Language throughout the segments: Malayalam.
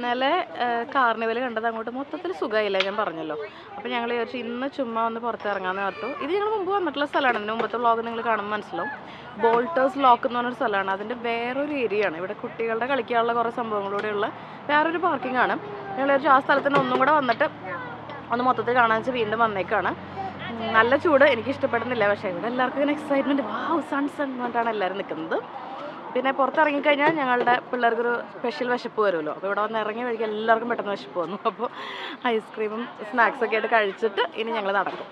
ഇന്നലെ കാർണിവൽ കണ്ടത് അങ്ങോട്ട് മൊത്തത്തിൽ സുഖമായില്ല ഞാൻ പറഞ്ഞല്ലോ അപ്പോൾ ഞങ്ങൾ വിചാരിച്ചു ഇന്ന് ചുമ്മാ ഒന്ന് പുറത്തിറങ്ങാമെന്ന് പറഞ്ഞു ഇത് ഞങ്ങൾ മുമ്പ് വന്നിട്ടുള്ള സ്ഥലമാണ് ഇതിന് മുമ്പത്തെ വ്ളോഗ് നിങ്ങൾ കാണുമ്പോൾ മനസ്സിലാവും ബോൾട്ടേഴ്സ് ലോക്ക് എന്ന് പറഞ്ഞൊരു സ്ഥലമാണ് അതിൻ്റെ വേറൊരു ഏരിയ ആണ് ഇവിടെ കുട്ടികളുടെ കളിക്കാനുള്ള കുറേ സംഭവങ്ങളൂടെയുള്ള വേറൊരു പാർക്കിംഗ് ആണ് ഞങ്ങൾ വിചാരിച്ചു ആ സ്ഥലത്തിന് ഒന്നും കൂടെ വന്നിട്ട് ഒന്ന് മൊത്തത്തിൽ കാണാൻ വെച്ച് വീണ്ടും വന്നേക്കാണ് ഉം, നല്ല ചൂട് എനിക്ക് ഇഷ്ടപ്പെടുന്നില്ല പക്ഷേ ഇവിടെ എല്ലാവർക്കും ഇങ്ങനെ എക്സൈറ്റ്മെൻറ്റ് വാവ് സൺ സൺ എന്ന് പറഞ്ഞിട്ടാണ് എല്ലാവരും നിൽക്കുന്നത് പിന്നെ പുറത്തിറങ്ങിക്കഴിഞ്ഞാൽ ഞങ്ങളുടെ പിള്ളേർക്കൊരു സ്പെഷ്യൽ വിശപ്പ് വരുമല്ലോ അപ്പോൾ ഇവിടെ വന്ന് ഇറങ്ങി വഴിക്ക് എല്ലാവർക്കും പെട്ടെന്ന് വിശപ്പ് വന്നു അപ്പോൾ ഐസ്ക്രീമും സ്നാക്സൊക്കെ ആയിട്ട് കഴിച്ചിട്ട് ഇനി ഞങ്ങൾ നടക്കും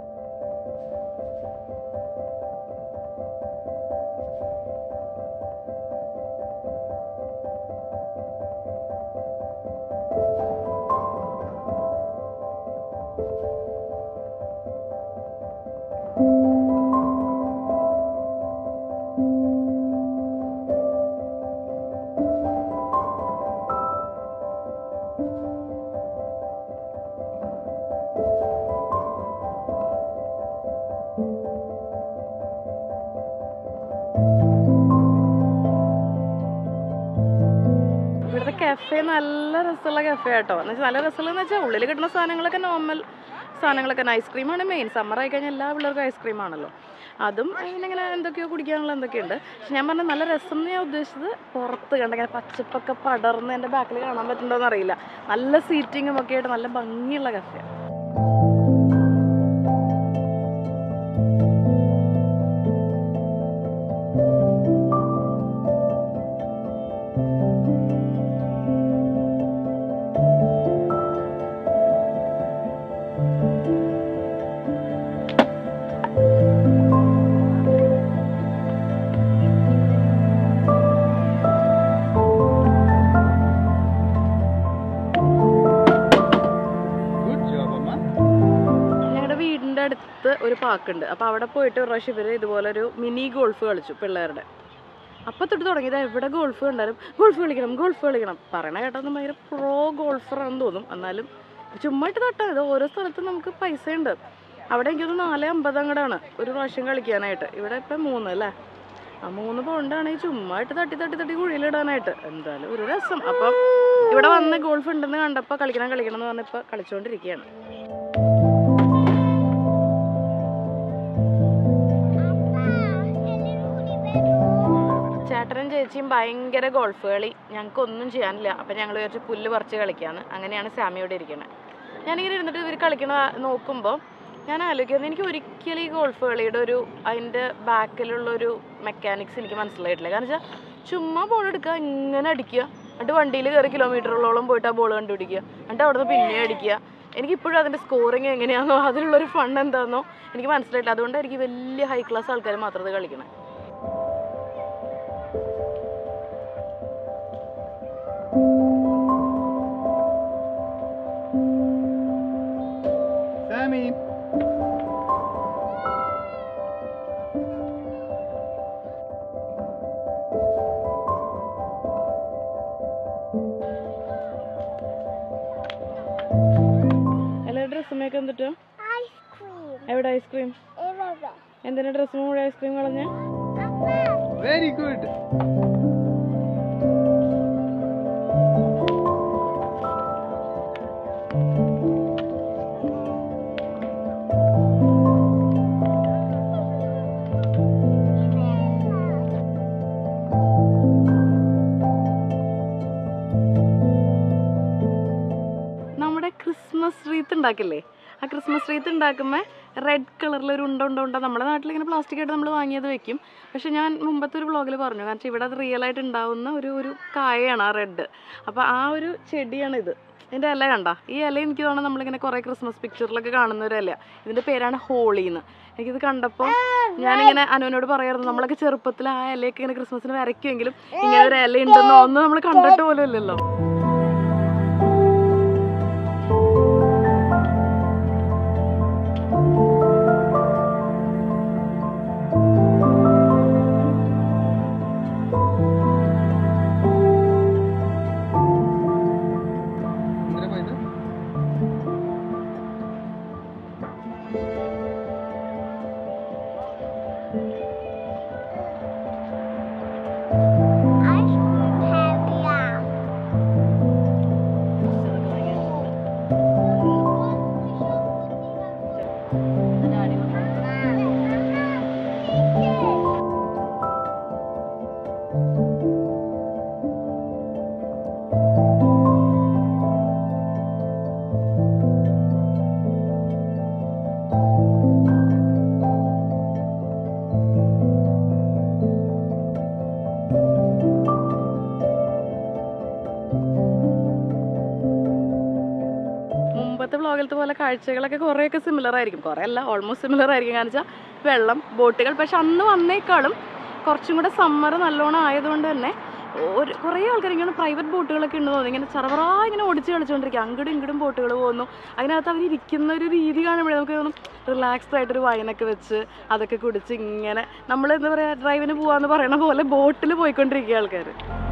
ഇവിടുത്തെ കഫേ നല്ല രസമുള്ള കഫേ ആട്ടോ എന്ന് വെച്ചാൽ നല്ല രസമുള്ളതെന്ന് വെച്ചാൽ ഉള്ളിൽ കിട്ടുന്ന സാധനങ്ങളൊക്കെ നോർമൽ സാധനങ്ങളൊക്കെ ഐസ്ക്രീമാണ് മെയിൻ സമ്മർ ആയി കഴിഞ്ഞാൽ എല്ലാ പിള്ളേർക്കും ഐസ്ക്രീം ആണല്ലോ അതും പിന്നെ ഇങ്ങനെ എന്തൊക്കെയോ കുടിക്കാനുള്ള എന്തൊക്കെയുണ്ട് പക്ഷെ ഞാൻ പറഞ്ഞ നല്ല രസം എന്ന് ഞാൻ ഉദ്ദേശിച്ചത് പുറത്ത് കണ്ട ഇങ്ങനെ പച്ചപ്പൊക്കെ പടർന്ന് എൻ്റെ ബാക്കിൽ കാണാൻ പറ്റുന്നുണ്ടോയെന്ന് അറിയില്ല നല്ല സീറ്റിങ്ങും ഒക്കെ ആയിട്ട് നല്ല ഭംഗിയുള്ള കഫേ Good job, Amma. ഞങ്ങളുടെ വീടിൻ്റെ അടുത്ത് ഒരു പാർക്കുണ്ട് അപ്പോൾ അവിടെ പോയിട്ട് ഒരു പ്രാവശ്യം ഇവർ ഇതുപോലെ ഒരു മിനി ഗോൾഫ് കളിച്ചു പിള്ളേരുടെ അപ്പോൾ തൊട്ട് തുടങ്ങിയത് എവിടെ ഗോൾഫ് കണ്ടാലും ഗോൾഫ് കളിക്കണം ഗോൾഫ് കളിക്കണം പറയണ കേട്ടൊന്നും ഭയങ്കര പ്രോ ഗോൾഫറാണെന്ന് തോന്നും എന്നാലും ചുമ്മാ ഇട്ട് തൊട്ടാൽ ഇത് ഓരോ സ്ഥലത്തും നമുക്ക് പൈസ ഉണ്ട് അവിടെ എനിക്കൊന്ന് നാല് അമ്പത് അങ്ങടാണ് ഒരു പ്രാവശ്യം കളിക്കാനായിട്ട് ഇവിടെ ഇപ്പം മൂന്ന് അല്ലേ ആ മൂന്ന് പൗണ്ടാണ് ഈ ചുമ്മാ ഇട്ട് തട്ടി തട്ടി തട്ടി കുഴിയിലിടാനായിട്ട് എന്തായാലും ഒരു രസം അപ്പം ഇവിടെ വന്ന് ഗോൾഫ് ഉണ്ടെന്ന് കണ്ടപ്പോൾ കളിക്കണം കളിക്കണം എന്ന് പറഞ്ഞപ്പോൾ കളിച്ചുകൊണ്ടിരിക്കുകയാണ് ചേട്ടനും ചേച്ചിയും ഭയങ്കര ഗോൾഫ് കളി ഞങ്ങൾക്ക് ഒന്നും ചെയ്യാനില്ല അപ്പം ഞങ്ങൾ വിചാരിച്ച് പുല്ല് പറിച്ച് കളിക്കാന്ന് അങ്ങനെയാണ് സാമിയോടെ ഇരിക്കുന്നത് ഞാനിങ്ങനെ ഇരുന്നിട്ട് ഇവർ കളിക്കണ നോക്കുമ്പോൾ ഞാൻ ആലോചിക്കുന്നത് എനിക്ക് ഒരിക്കലും ഈ ഗോൾഫ് കളിയുടെ ഒരു അതിൻ്റെ ബാക്കിലുള്ളൊരു മെക്കാനിക്സ് എനിക്ക് മനസ്സിലായിട്ടില്ല കാരണം വെച്ചാൽ ചുമ്മാ ബോൾ എടുക്കുക ഇങ്ങനെ അടിക്കുക എന്നിട്ട് വണ്ടിയിൽ കയറി കിലോമീറ്ററുകളോളം പോയിട്ട് ആ ബോൾ കണ്ടുപിടിക്കുക എന്നിട്ട് അവിടെ നിന്ന് പിന്നെ അടിക്കുക എനിക്കിപ്പോഴും അതിൻ്റെ സ്കോറിങ് എങ്ങനെയാണെന്നോ അതിലുള്ളൊരു ഫൺ എന്താണെന്നോ എനിക്ക് മനസ്സിലായിട്ടില്ല അതുകൊണ്ടായിരിക്കും വലിയ ഹൈ ക്ലാസ് ആൾക്കാർ മാത്രം ഇത് കളിക്കണേ Sammy. എല്ലാ ഡ്രസ്സുമൊക്കെ എന്തിട്ടോ Ice cream. എവിടെ ഐസ്ക്രീം Everywhere. എന്തിനാ ഡ്രസ്സും കൂടെ ഐസ്ക്രീം കളഞ്ഞ Very good. നമ്മുടെ ക്രിസ്മസ് റീത്ത് ഉണ്ടാക്കില്ലേ ആ ക്രിസ്മസ് റീത്ത് ഉണ്ടാക്കുമ്പോൾ റെഡ് കളറിൽ ഒരു ഉണ്ട ഉണ്ട ഉണ്ട നമ്മുടെ നാട്ടിൽ ഇങ്ങനെ പ്ലാസ്റ്റിക് ആയിട്ട് നമ്മൾ വാങ്ങിയത് വെക്കും പക്ഷെ ഞാൻ മുമ്പത്തെ ഒരു വ്ളോഗിൽ പറഞ്ഞു കാരണം ഇവിടെ അത് റിയൽ ആയിട്ട് ഉണ്ടാവുന്ന ഒരു ഒരു കായയാണ് ആ റെഡ് അപ്പോൾ ആ ഒരു ചെടിയാണ് ഇത് ഇതിൻ്റെ ഇല കണ്ട ഈ ഇല എനിക്ക് തോന്നുന്നു നമ്മളിങ്ങനെ കുറേ ക്രിസ്മസ് പിക്ചറിലൊക്കെ കാണുന്ന ഒരു ഇല ഇതിൻ്റെ പേരാണ് ഹോളി എന്ന് എനിക്കിത് കണ്ടപ്പോൾ ഞാനിങ്ങനെ അനുവിനോട് പറയായിരുന്നു നമ്മളൊക്കെ ചെറുപ്പത്തിൽ ആ ഇലയൊക്കെ ഇങ്ങനെ ക്രിസ്മസിന് വരയ്ക്കുമെങ്കിലും ഇങ്ങനെ ഒരു ഇല ഉണ്ടെന്നോ ഒന്നും നമ്മൾ കണ്ടിട്ട് പോലും ഇല്ലല്ലോ എന്തിനാ പോയത്? Ice cream heavy. മുമ്പത്തെ വ്ളോഗിലത്തെ പോലെ കാഴ്ചകളൊക്കെ കുറേയൊക്കെ സിമിലർ ആയിരിക്കും കുറേ അല്ല ഓൾമോസ്റ്റ് സിമിലർ ആയിരിക്കും കാരണം വെച്ചാൽ വെള്ളം ബോട്ടുകൾ പക്ഷെ അന്ന് വന്നേക്കാളും കുറച്ചും കൂടെ സമ്മർ നല്ലോണം ആയതുകൊണ്ട് തന്നെ ഒരു കുറേ ആൾക്കാർ ഇങ്ങനെ പ്രൈവറ്റ് ബോട്ടുകളൊക്കെ ഉണ്ട് തോന്നുന്നു ഇങ്ങനെ ചെറുപറ ഇങ്ങനെ ഓടിച്ച് കളിച്ചുകൊണ്ടിരിക്കുക അങ്ങോട്ടും ഇങ്ങോട്ടും ബോട്ടുകൾ പോകുന്നു അതിനകത്ത് അവർ ഇരിക്കുന്ന ഒരു രീതി കാണുമ്പോഴേ നമുക്ക് തോന്നും റിലാക്സ്ഡ് ആയിട്ടൊരു വൈനൊക്കെ വെച്ച് അതൊക്കെ കുടിച്ച് ഇങ്ങനെ നമ്മൾ എന്താ പറയുക ഡ്രൈവിന് പോകാന്ന് പറയണ പോലെ ബോട്ടിൽ പോയിക്കൊണ്ടിരിക്കുക ആൾക്കാർ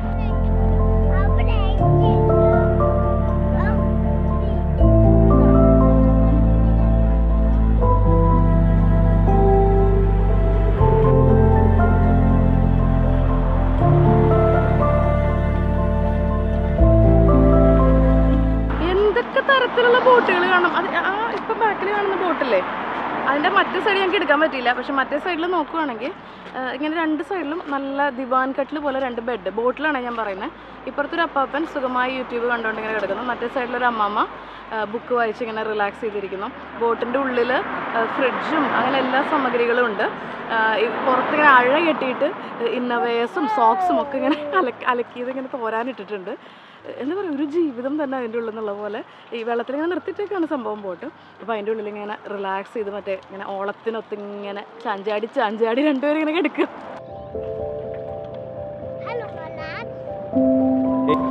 എന്തൊക്കെ തരത്തിലുള്ള ബോട്ടുകൾ കാണാം അത് ആ ഇപ്പം ബാക്കിൽ കാണുന്ന ബോട്ടില്ലേ അതിൻ്റെ മറ്റേ സൈഡ് ഞങ്ങൾക്ക് എടുക്കാൻ പറ്റിയില്ല പക്ഷെ മറ്റേ സൈഡിൽ നോക്കുവാണെങ്കിൽ ആ, ഇങ്ങനെ രണ്ട് സൈഡിലും നല്ല ദിവാൻ കട്ടിൽ പോലെ രണ്ട് ബെഡ് ബോട്ടിലാണ് ഞാൻ പറയുന്നത് ഇപ്പുറത്തൊരു അപ്പാപ്പൻ സുഖമായി യൂട്യൂബ് കണ്ടുകൊണ്ട് ഇങ്ങനെ കിടക്കുന്നു മറ്റേ സൈഡിലൊരു അമ്മമ്മ ബുക്ക് വായിച്ച് ഇങ്ങനെ റിലാക്സ് ചെയ്തിരിക്കുന്നു ബോട്ടിൻ്റെ ഉള്ളിൽ ഫ്രിഡ്ജും അങ്ങനെ എല്ലാ സാമഗ്രികളും ഉണ്ട് ആ, ഈ പുറത്തിങ്ങനെ അഴ കെട്ടിയിട്ട് ഇന്നവേഴ്സും സോക്സും ഒക്കെ ഇങ്ങനെ അലക്കി അലക്കിയത് ഇങ്ങനെ തോരാനിട്ടിട്ടുണ്ട് എന്താ പറയുക ഒരു ജീവിതം തന്നെ അതിൻ്റെ ഉള്ളിൽ നിന്നുള്ള പോലെ ഈ വെള്ളത്തിൽ ഇങ്ങനെ നിർത്തിയിട്ടൊക്കെയാണ് സംഭവം പോട്ട് അപ്പോൾ അതിൻ്റെ ഉള്ളിൽ ഇങ്ങനെ റിലാക്സ് ചെയ്ത് മറ്റേ ഇങ്ങനെ ഓളത്തിനൊത്ത് ഇങ്ങനെ ചാഞ്ചാടി ചാഞ്ചാടി രണ്ടുപേരും ഇങ്ങനെ കിടക്കും Hello, Manat.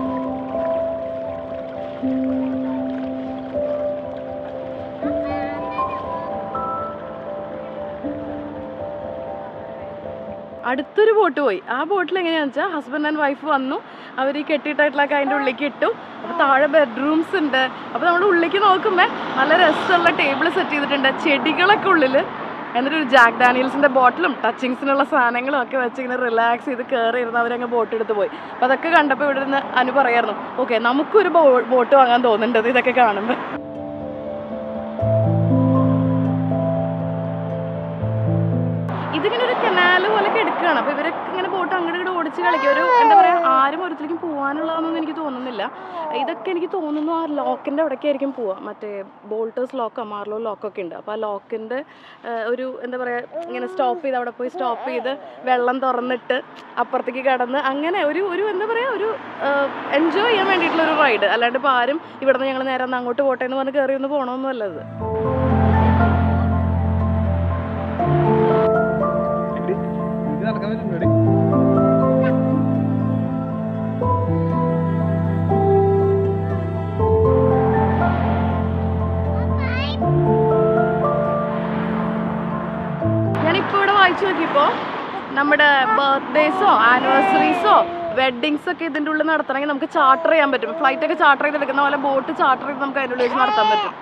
അടുത്തൊരു ബോട്ട് പോയി ആ ബോട്ടിൽ എങ്ങനെയാണെന്ന് വെച്ചാൽ ഹസ്ബൻഡ് ആൻഡ് വൈഫ് വന്നു അവർ ഈ കെട്ടിയിട്ടായിട്ടുള്ളൊക്കെ അതിൻ്റെ ഉള്ളിലേക്ക് ഇട്ടു അപ്പോൾ താഴെ ബെഡ്റൂംസ് ഉണ്ട് അപ്പോൾ നമ്മൾ ഉള്ളിലേക്ക് നോക്കുമ്പോൾ നല്ല രസമുള്ള ടേബിൾ സെറ്റ് ചെയ്തിട്ടുണ്ട് ചെടികളൊക്കെ ഉള്ളിൽ എന്നിട്ട് ഒരു ജാക്ക് ഡാനിയൽസിൻ്റെ ബോട്ടിലും ടച്ചിങ്സിനുള്ള സാധനങ്ങളും ഒക്കെ വെച്ച് ഇങ്ങനെ റിലാക്സ് ചെയ്ത് കയറി ഇരുന്ന് അവരങ്ങ് ബോട്ട് എടുത്ത് പോയി അപ്പോൾ അതൊക്കെ കണ്ടപ്പോൾ ഇവിടെ നിന്ന് അനു പറയായിരുന്നു ഓക്കെ നമുക്കൊരു ബോട്ട് വാങ്ങാൻ തോന്നുന്നുണ്ട് ഇതൊക്കെ കാണുമ്പോൾ ഇതിങ്ങനെ ഒരു കനാല് പോലെ എടുക്കുകയാണ് അപ്പോൾ ഇവരൊക്കെ ഇങ്ങനെ ബോട്ട് അങ്ങോട്ട് ഇങ്ങോട്ട് ഓടിച്ച് കളിക്കും ഒരു എന്താ പറയുക ആരും ഒരിക്കലും പോകാനുള്ളതാണെന്നൊന്നും എനിക്ക് തോന്നുന്നില്ല ഇതൊക്കെ എനിക്ക് തോന്നുന്നു ആ ലോക്കിൻ്റെ അവിടേക്ക് ആയിരിക്കും പോവുക മറ്റേ ബോൾട്ടേഴ്സ് ലോക്കോ മാർലോ ലോക്കൊക്കെ ഉണ്ട് അപ്പോൾ ആ ലോക്കിൻ്റെ ഒരു എന്താ പറയുക ഇങ്ങനെ സ്റ്റോപ്പ് ചെയ്ത് അവിടെ പോയി സ്റ്റോപ്പ് ചെയ്ത് വെള്ളം തുറന്നിട്ട് അപ്പുറത്തേക്ക് കടന്ന് അങ്ങനെ ഒരു ഒരു എന്താ പറയുക ഒരു എൻജോയ് ചെയ്യാൻ വേണ്ടിയിട്ടുള്ള ഒരു റൈഡ് അല്ലാണ്ട് ഇപ്പോൾ ആരും ഇവിടെ നിന്ന് ഞങ്ങൾ നേരെ ഒന്ന് അങ്ങോട്ട് പോട്ടെ എന്ന് പറഞ്ഞ് കയറി ഒന്ന് പോകണമെന്നല്ല ഇത് എടി, നിനക്ക് നടക്കാൻ പറ്റുന്നുണ്ടോടി ഞാനിപ്പോൾ ഇവിടെ വായിച്ചു നോക്കിയപ്പോൾ നമ്മുടെ ബർത്ത്ഡേസോ ആനിവേഴ്സറീസോ വെഡ്ഡിങ്സ് ഒക്കെ ഇതിൻ്റെ ഉള്ളിൽ നടത്തണമെങ്കിൽ നമുക്ക് ചാർട്ടർ ചെയ്യാൻ പറ്റും ഫ്ലൈറ്റ് ഒക്കെ ചാർട്ടർ ചെയ്തെടുക്കുന്ന പോലെ ബോട്ട് ചാർട്ടർ ചെയ്ത് നമുക്ക് അതിൻ്റെ ഉള്ളിൽ വെച്ച് നടത്താൻ പറ്റും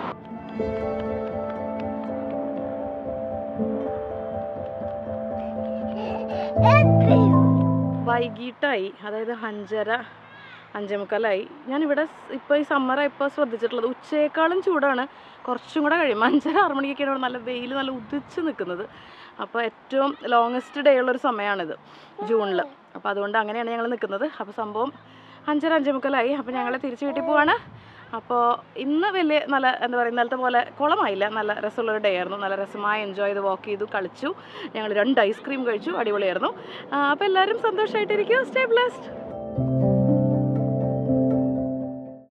വൈകിട്ടായി അതായത് അഞ്ചര അഞ്ചേമുക്കാലായി ഞാനിവിടെ സ് ഇപ്പോൾ ഈ സമ്മർ ഇപ്പോൾ ശ്രദ്ധിച്ചിട്ടുള്ളത് ഉച്ചയേക്കാളും ചൂടാണ് കുറച്ചും കൂടെ കഴിയും അഞ്ചര ആറ് മണിക്കൊക്കെയാണ് ഇവിടെ നല്ല വെയിൽ നല്ല ഉദിച്ച് നിൽക്കുന്നത് അപ്പോൾ ഏറ്റവും ലോങ്ങസ്റ്റ് ഡേ ഉള്ളൊരു സമയമാണിത് ജൂണിൽ അപ്പോൾ അതുകൊണ്ട് അങ്ങനെയാണ് ഞങ്ങൾ നിൽക്കുന്നത് അപ്പോൾ സംഭവം അഞ്ചര അഞ്ചേമുക്കാലായി അപ്പോൾ ഞങ്ങൾ തിരിച്ച് വീട്ടിൽ പോവാണ് അപ്പോൾ ഇന്ന് വലിയ നല്ല എന്താ പറയുക ഇന്നലത്തെ പോലെ കുളമായില്ല നല്ല രസമുള്ളൊരു ഡേ ആയിരുന്നു നല്ല രസമായി എൻജോയ് ചെയ്ത് വാക്ക് ചെയ്തു കളിച്ചു ഞങ്ങൾ രണ്ട് ഐസ്ക്രീം കഴിച്ചു അടിപൊളിയായിരുന്നു അപ്പോൾ എല്ലാവരും സന്തോഷമായിട്ടിരിക്കും സ്റ്റേ ബ്ലസ്ഡ്